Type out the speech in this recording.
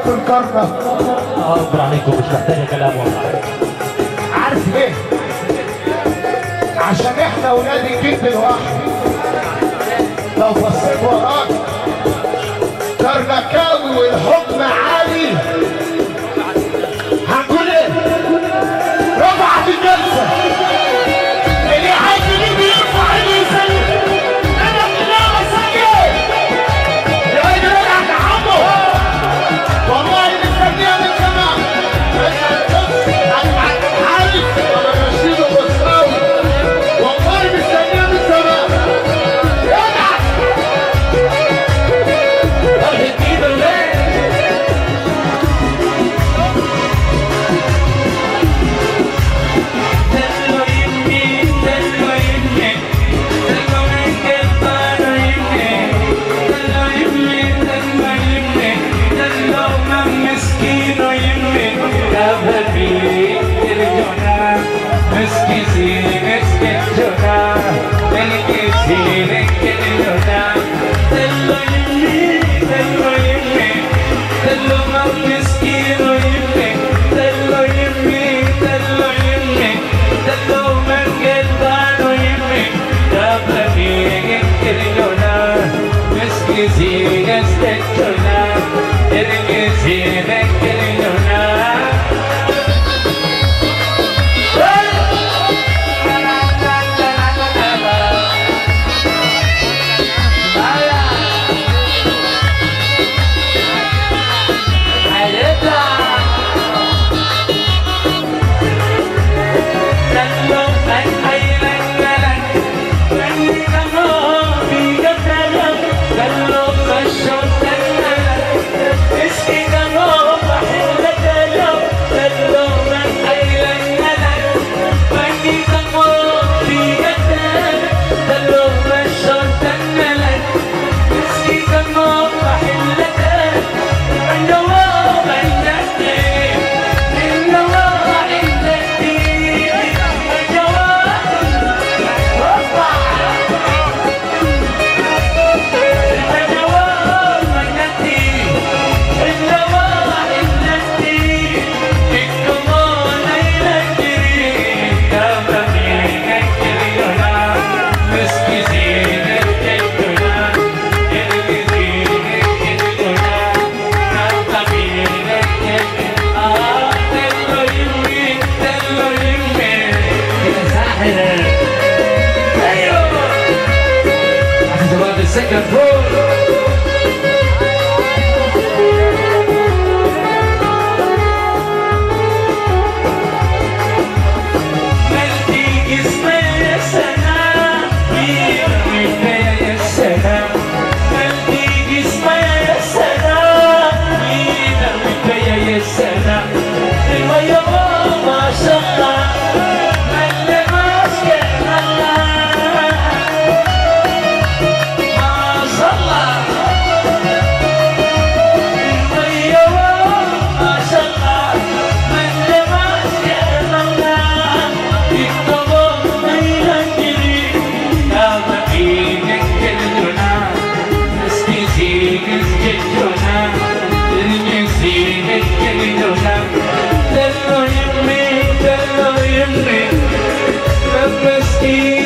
في الكرنة اكبر عليكم مش محتاجه كلام والله عارف ليه؟ عشان احنا ولاد الجد الواحد لو بصيت وراك كرنكاوي والحكم عالي هنقول ايه؟ رفعت الجلسة اللي عايز يجيب يرفع ايده يسلم انا كلها مساجد يا راجل ارجع تعمه والله مستنيه من زمان انا معاك عارف انا ماشيله وساوي والله مستنيه من زمان ارجع Second floor. ملكي اسمي يا سلام ملكي يا سلام ملكي اسمي يا سلام ملكي يا سلام المية ما شاء الله اللي ماسك الله ما شاء الله المية ما شاء الله اللي ماسك الله يكتبوا من الجري يا بقيك كلنا نسكيزيك سكتنا نسكيزيك كلنا دلو يمي دلو يمي مسكين